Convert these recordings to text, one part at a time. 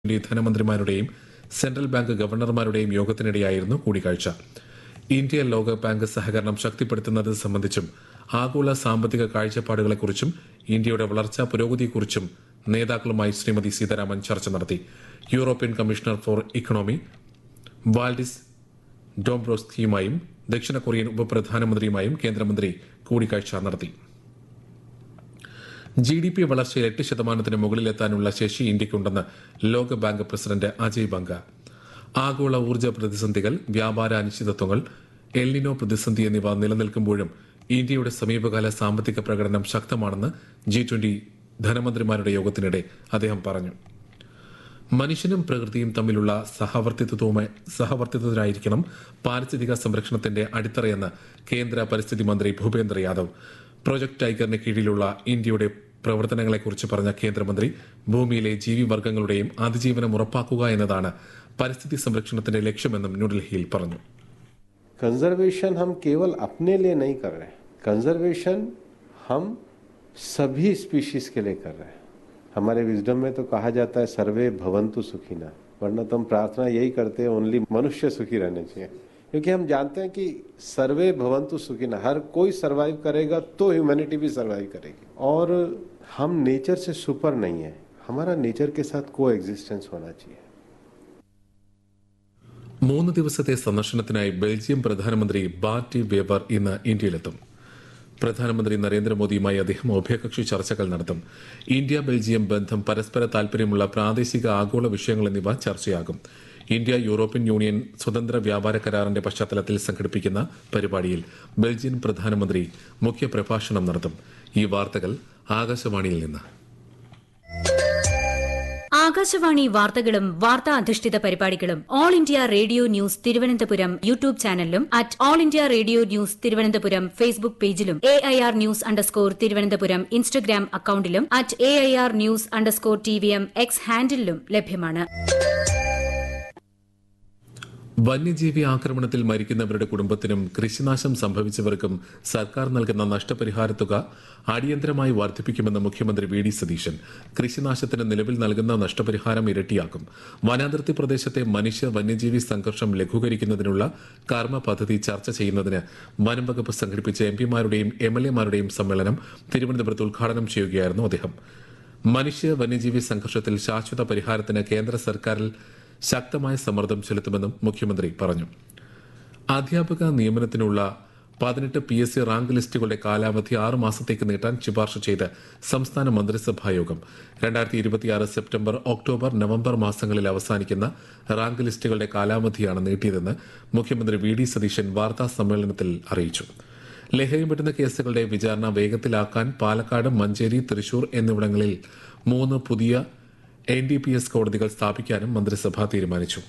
India ധനമന്ത്രിമാരുടെയും central bank ഗവർണർമാരുടെയും യോഗത്തിനിടെയായിരുന്നു കൂടിക്കാഴ്ച ഇന്ത്യ ലോക ബാങ്ക് സഹകരണം ശക്തിപ്പെടുത്തുന്നത് സംബന്ധിച്ചും ആഗോള സാമ്പത്തിക കാഴ്ചപ്പാടുകളെക്കുറിച്ചും ഇന്ത്യയുടെ വളർച്ചാ പുരോഗതിയെക്കുറിച്ചും നേതാക്കളുമായി ശ്രീമതി സീതാരാമൻ ചർച്ച നടത്തി European commissioner for economy Valdis ഡോംബ്രോസ്കിയുമായും ദക്ഷിണ കൊറിയൻ ഉപപ്രധാനമന്ത്രിയുമായും കേന്ദ്രമന്ത്രി കൂടിക്കാഴ്ച നടത്തി ജി ഡി പി വളർച്ചയിൽ എട്ട് ശതമാനത്തിന് മുകളിലെത്താനുള്ള ശേഷി ഇന്ത്യയ്ക്കുണ്ടെന്ന് ലോകബാങ്ക് പ്രസിഡന്റ് അജയ് ബംഗ ആഗോള ഊർജ്ജ പ്രതിസന്ധികൾ വ്യാപാര അനിശ്ചിതത്വങ്ങൾ എൽനിനോ പ്രതിസന്ധി എന്നിവ നിലനിൽക്കുമ്പോഴും ഇന്ത്യയുടെ സമീപകാല സാമ്പത്തിക പ്രകടനം ശക്തമാണെന്ന് ജി ട്വന്റി ധനമന്ത്രിമാരുടെ യോഗത്തിനിടെ അദ്ദേഹം പറഞ്ഞു മനുഷ്യനും പ്രകൃതിയും തമ്മിലുള്ള സഹവർത്തിത്വവുമായി സഹവർത്തിത്വത്തിനായിരിക്കണം പാരിസ്ഥിതിക സംരക്ഷണത്തിന്റെ അടിത്തറയെന്ന് കേന്ദ്ര പരിസ്ഥിതി മന്ത്രി ഭൂപേന്ദ്ര യാദവ് പ്രൊജക്ട് ടൈഗറിന് കീഴിലുള്ള ഇന്ത്യയുടെ പ്രവർത്തനങ്ങളെക്കുറിച്ച് പറഞ്ഞ കേന്ദ്രമന്ത്രി ഭൂമിയിലെ ജീവിവർഗ്ഗങ്ങളുടെയും അതിജീവനം ഉറപ്പാക്കുക എന്നതാണ് പരിസ്ഥിതി സംരക്ഷണത്തിന്റെ ലക്ഷ്യമെന്നും ന്യൂഡൽഹിയിൽ പറഞ്ഞു कंजर्वेशन हम केवल अपने लिए नहीं कर रहे कंजर्वेशन हम सभी स्पीशीज के लिए कर रहे हैं हमारे विजडम में तो कहा जाता है सर्वे भवंतु सुखिना वरना तो हम प्रार्थना यही करते हैं ओनली मनुष्य सुखी रहने चाहिए क्योंकि हम जानते हैं कि सर्वे भवंतु सुखिना हर कोई सरवाइव करेगा तो ह्यूमैनिटी भी सरवाइव करेगी और हम नेचर से सुपर नहीं है हमारा नेचर के साथ को एग्जिस्टेंस होना चाहिए മൂന്ന് ദിവസത്തെ സന്ദർശനത്തിനായി ബെൽജിയം പ്രധാനമന്ത്രി ബാർട്ടി വേബർ ഇന്ന് ഇന്ത്യയിലെത്തും പ്രധാനമന്ത്രി നരേന്ദ്രമോദിയുമായി അദ്ദേഹം ഉഭയകക്ഷി ചർച്ചകൾ നടത്തും ഇന്ത്യ ബെൽജിയം ബന്ധം പരസ്പര താൽപര്യമുള്ള പ്രാദേശിക ആഗോള വിഷയങ്ങൾ എന്നിവ ചർച്ചയാകും ഇന്ത്യ യൂറോപ്യൻ യൂണിയൻ സ്വതന്ത്ര വ്യാപാര കരാറിന്റെ പശ്ചാത്തലത്തിൽ സംഘടിപ്പിക്കുന്ന പരിപാടിയിൽ ബെൽജിയൻ പ്രധാനമന്ത്രി മുഖ്യ പ്രഭാഷണം നടത്തും ഈ വാർത്തകൾ ആകാശവാണിയിൽ നിന്ന് ആകാശവാണി വാർത്തകളും വാർത്താ അധിഷ്ഠിത പരിപാടികളും all India radio news Thiruvananthapuram YouTube ചാനലിലും at all India radio news Thiruvananthapuram Facebook പേജിലും A I R news underscore Thiruvananthapuram Instagram അക്കൌണ്ടിലും at A I R news underscore T V M X ഹാൻഡിലും ലഭ്യമാണ് വന്യജീവി ആക്രമണത്തിൽ മരിക്കുന്നവരുടെ കുടുംബത്തിനും കൃഷിനാശം സംഭവിച്ചവർക്കും സർക്കാർ നൽകുന്ന നഷ്ടപരിഹാര തുക അടിയന്തരമായി വർദ്ധിപ്പിക്കുമെന്ന് മുഖ്യമന്ത്രി വി ഡി സതീശൻ കൃഷിനാശത്തിന് നിലവിൽ നൽകുന്ന നഷ്ടപരിഹാരം ഇരട്ടിയാക്കും വനാതിർത്തി പ്രദേശത്തെ മനുഷ്യ വന്യജീവി സംഘർഷം ലഘൂകരിക്കുന്നതിനുള്ള കർമ്മ പദ്ധതി ചർച്ച ചെയ്യുന്നതിന് വനം വകുപ്പ് സംഘടിപ്പിച്ച എം പിമാരുടെയും എം എൽ എമാരുടെയും സമ്മേളനം തിരുവനന്തപുരത്ത് ഉദ്ഘാടനം ചെയ്യുകയായിരുന്നു അദ്ദേഹം മനുഷ്യ വന്യജീവി സംഘർഷത്തിൽ ശാശ്വത പരിഹാരത്തിന് കേന്ദ്ര സർക്കാരിൽ ശക്തമായ സമ്മർദ്ദം ചെലുത്തുമെന്നും മുഖ്യമന്ത്രി പറഞ്ഞു അധ്യാപക നിയമനത്തിനുള്ള പതിനെട്ട് പി എസ് സി റാങ്ക് ലിസ്റ്റുകളുടെ കാലാവധി ആറ് മാസത്തേക്ക് നീട്ടാൻ ശുപാർശ ചെയ്ത് സംസ്ഥാന മന്ത്രിസഭാ യോഗം രണ്ടായിരത്തി ഇരുപത്തിയാറ് സെപ്റ്റംബർ ഒക്ടോബർ നവംബർ മാസങ്ങളിൽ അവസാനിക്കുന്ന റാങ്ക് ലിസ്റ്റുകളുടെ കാലാവധിയാണ് നീട്ടിയതെന്ന് മുഖ്യമന്ത്രി വി ഡി സതീശൻ വാർത്താ സമ്മേളനത്തിൽ അറിയിച്ചു ലഹരി മരുന്ന് കേസുകളുടെ വിചാരണ വേഗത്തിലാക്കാൻ പാലക്കാട് മഞ്ചേരി തൃശൂർ എന്നിവിടങ്ങളിൽ മൂന്ന് പുതിയ എൻ ഡി പി എസ് കോടതികൾ സ്ഥാപിക്കാനും മന്ത്രിസഭ തീരുമാനിച്ചു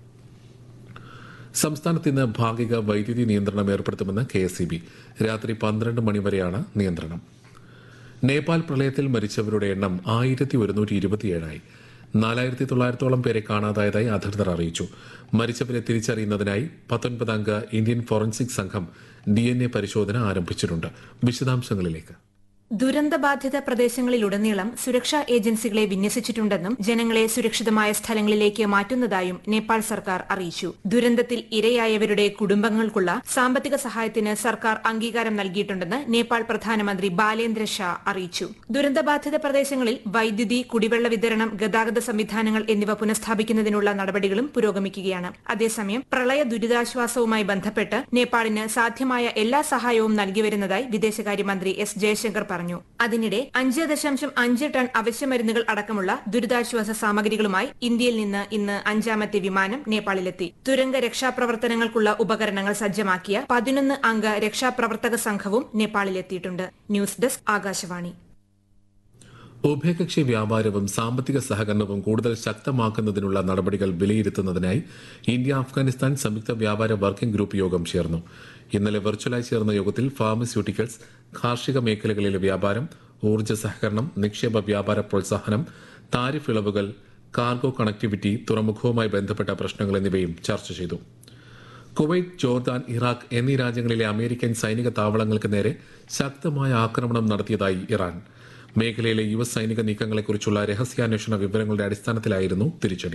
സംസ്ഥാനത്ത് ഇന്ന് ഭാഗിക വൈദ്യുതി നിയന്ത്രണം ഏർപ്പെടുത്തുമെന്ന് കെ എസ് ഇ ബി രാത്രി പന്ത്രണ്ട് മണിവരെയാണ് നിയന്ത്രണം നേപ്പാൾ പ്രളയത്തിൽ മരിച്ചവരുടെ എണ്ണം ആയിരത്തി ഒരുന്നൂറ്റി ഇരുപത്തിയേഴായി നാലായിരത്തി തൊള്ളായിരത്തോളം പേരെ കാണാതായതായി അധികൃതർ അറിയിച്ചു മരിച്ചവരെ തിരിച്ചറിയുന്നതിനായി പത്തൊൻപതംഗ ഇന്ത്യൻ ഫോറൻസിക് സംഘം ഡി എൻ എ പരിശോധന ആരംഭിച്ചിട്ടുണ്ട് വിശദാംശങ്ങളിലേക്ക് ദുരന്തബാധിത പ്രദേശങ്ങളിലുടനീളം സുരക്ഷാ ഏജൻസികളെ വിന്യസിച്ചിട്ടുണ്ടെന്നും ജനങ്ങളെ സുരക്ഷിതമായ സ്ഥലങ്ങളിലേക്ക് മാറ്റുന്നതായും നേപ്പാൾ സർക്കാർ അറിയിച്ചു ദുരന്തത്തിൽ ഇരയായവരുടെ കുടുംബങ്ങൾക്കുള്ള സാമ്പത്തിക സഹായത്തിന് സർക്കാർ അംഗീകാരം നൽകിയിട്ടുണ്ടെന്ന് നേപ്പാൾ പ്രധാനമന്ത്രി ബാലേന്ദ്ര ഷാ അറിയിച്ചു ദുരന്തബാധിത പ്രദേശങ്ങളിൽ വൈദ്യുതി കുടിവെള്ള വിതരണം ഗതാഗത സംവിധാനങ്ങൾ എന്നിവ പുനഃസ്ഥാപിക്കുന്നതിനുള്ള നടപടികളും പുരോഗമിക്കുകയാണ് അതേസമയം പ്രളയ ദുരിതാശ്വാസവുമായി ബന്ധപ്പെട്ട് നേപ്പാളിന് സാധ്യമായ എല്ലാ സഹായവും നൽകിവരുന്നതായി വിദേശകാര്യമന്ത്രി എസ് ജയശങ്കർ പറഞ്ഞു അതിനിടെ അഞ്ച് ദശാംശം അഞ്ച് ടൺ അവശ്യമരുന്നുകൾ അടക്കമുള്ള ദുരിതാശ്വാസ സാമഗ്രികളുമായി ഇന്ത്യയിൽ നിന്ന് ഇന്ന് അഞ്ചാമത്തെ വിമാനം നേപ്പാളിലെത്തി തുരങ്ക രക്ഷാപ്രവർത്തനങ്ങൾക്കുള്ള ഉപകരണങ്ങൾ സജ്ജമാക്കിയ പതിനൊന്ന് അംഗ രക്ഷാപ്രവർത്തക സംഘവും നേപ്പാളിലെത്തിയിട്ടുണ്ട് ന്യൂസ് ഡെസ്ക് ആകാശവാണി ഉഭയകക്ഷി വ്യാപാരവും സാമ്പത്തിക സഹകരണവും കൂടുതൽ ശക്തമാക്കുന്നതിനുള്ള നടപടികൾ വിലയിരുത്തുന്നതിനായി ഇന്ത്യ അഫ്ഗാനിസ്ഥാൻ സംയുക്ത വ്യാപാര വർക്കിംഗ് ഗ്രൂപ്പ് യോഗം ചേർന്നു ഇന്നലെ വെർച്വലായി ചേർന്ന യോഗത്തിൽ ഫാർമസ്യൂട്ടിക്കൽസ് കാർഷിക മേഖലകളിലെ വ്യാപാരം ഊർജ്ജ സഹകരണം നിക്ഷേപ വ്യാപാര പ്രോത്സാഹനം താരിഫ് ഇളവുകൾ കാർഗോ കണക്ടിവിറ്റി തുറമുഖവുമായി ബന്ധപ്പെട്ട പ്രശ്നങ്ങൾ എന്നിവയും ചർച്ച ചെയ്തു കുവൈറ്റ് ജോർദാൻ ഇറാഖ് എന്നീ രാജ്യങ്ങളിലെ അമേരിക്കൻ സൈനിക താവളങ്ങൾക്ക് നേരെ ശക്തമായ ആക്രമണം നടത്തിയതായി ഇറാൻ മേഖലയിലെ യു എസ് സൈനിക നീക്കങ്ങളെക്കുറിച്ചുള്ള രഹസ്യാന്വേഷണ വിവരങ്ങളുടെ അടിസ്ഥാനത്തിലായിരുന്നു തിരിച്ചടി